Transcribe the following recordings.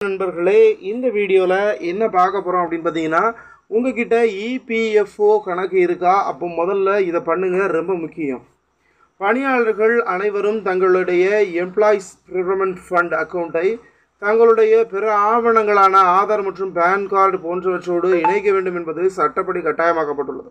நண்பர்களே இந்த வீடியோவில் என்ன பார்க்க போகிறோம் அப்படின்னு பார்த்தீங்கன்னா உங்ககிட்ட இபிஎஃப்ஓ கணக்கு இருக்கா அப்போ முதல்ல இதை பண்ணுங்க ரொம்ப முக்கியம் பணியாளர்கள் அனைவரும் தங்களுடைய எம்ப்ளாயிஸ் ப்ரிவர்மெண்ட் ஃபண்ட் அக்கௌண்ட்டை தங்களுடைய பிற ஆவணங்களான ஆதார் மற்றும் பேன் கார்டு போன்றவற்றோடு இணைக்க வேண்டும் என்பது சட்டப்படி கட்டாயமாக்கப்பட்டுள்ளது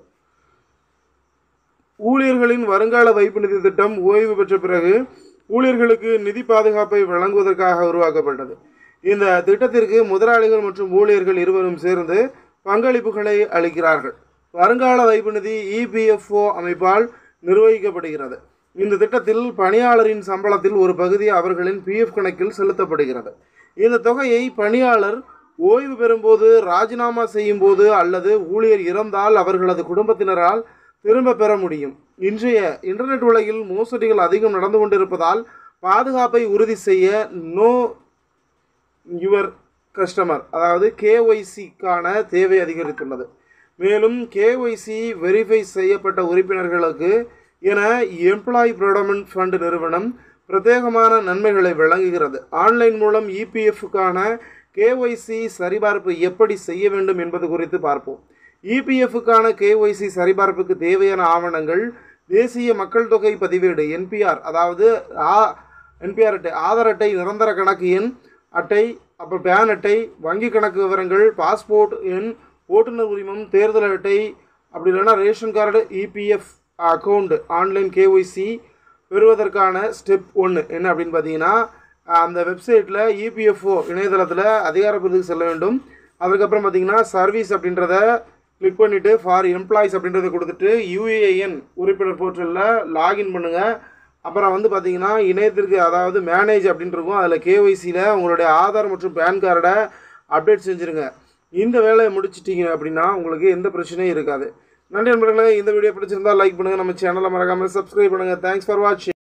ஊழியர்களின் வருங்கால வைப்பு நிதி திட்டம் ஓய்வு பெற்ற பிறகு ஊழியர்களுக்கு நிதி பாதுகாப்பை வழங்குவதற்காக உருவாக்கப்பட்டது இந்த திட்டத்திற்கு முதலாளிகள் மற்றும் ஊழியர்கள் இருவரும் சேர்ந்து பங்களிப்புகளை அளிக்கிறார்கள் வருங்கால வைப்பு நிதி இபிஎஃப்ஓ அமைப்பால் நிர்வகிக்கப்படுகிறது இந்த திட்டத்தில் பணியாளரின் சம்பளத்தில் ஒரு பகுதி அவர்களின் பிஎஃப் கணக்கில் செலுத்தப்படுகிறது இந்த தொகையை பணியாளர் ஓய்வு பெறும்போது ராஜினாமா செய்யும் போது அல்லது ஊழியர் இறந்தால் அவர்களது குடும்பத்தினரால் திரும்ப பெற முடியும் இன்றைய இன்டர்நெட் உலகில் மோசடிகள் அதிகம் நடந்து கொண்டிருப்பதால் பாதுகாப்பை உறுதி செய்ய நோ யுவர் கஸ்டமர் அதாவது கேஒய்சிக்கான தேவை அதிகரித்துள்ளது மேலும் கேஒய்சி வெரிஃபை செய்யப்பட்ட உறுப்பினர்களுக்கு என எம்ப்ளாயி ப்ரொடமெண்ட் ஃபண்ட் நிறுவனம் பிரத்யேகமான நன்மைகளை வழங்குகிறது ஆன்லைன் மூலம் இபிஎஃப்க்கான கேஒய்சி சரிபார்ப்பு எப்படி செய்ய வேண்டும் என்பது குறித்து பார்ப்போம் இபிஎஃப்க்கான கேஒய்சி சரிபார்ப்புக்கு தேவையான ஆவணங்கள் தேசிய மக்கள் தொகை பதிவேடு என்பிஆர் அதாவது என்பிஆர் அட்டை ஆதார் அட்டை நிரந்தர கணக்கு எண் அட்டை அப்புறம் பேன் அட்டை வங்கி கணக்கு விவரங்கள் பாஸ்போர்ட் எண் ஓட்டுநர் உரிமம் தேர்தல் அட்டை அப்படி இல்லைன்னா ration card EPF account online KYC பெறுவதற்கான ஸ்டெப் ஒன்று என்ன அப்படின்னு பார்த்தீங்கன்னா அந்த வெப்சைட்டில் இபிஎஃப்ஓ இணையதளத்தில் அதிகாரப்பூர்வத்துக்கு செல்ல வேண்டும் அதுக்கப்புறம் பார்த்தீங்கன்னா சர்வீஸ் அப்படின்றத கிளிக் பண்ணிவிட்டு ஃபார் எம்ப்ளாயிஸ் அப்படின்றத கொடுத்துட்டு யூஏஎன் உறுப்பினர் போர்ட்டலில் லாகின் பண்ணுங்கள் அப்புறம் வந்து பார்த்தீங்கன்னா இணையத்திற்கு அதாவது மேனேஜ் அப்படின்ட்டு இருக்கும் அதில் கேஒய்சியில் உங்களுடைய ஆதார் மற்றும் பேன் கார்டை அப்டேட் செஞ்சுருங்க இந்த வேலையை முடிச்சிட்டிங்க அப்படின்னா உங்களுக்கு எந்த பிரச்சனையும் இருக்காது நன்றி நண்பர்களே இந்த வீடியோ பிடிச்சிருந்தா லைக் பண்ணுங்கள் நம்ம சேனலை மறக்காமல் சப்ஸ்கிரைப் பண்ணுங்கள் தேங்க்ஸ் ஃபார் வாட்சிங்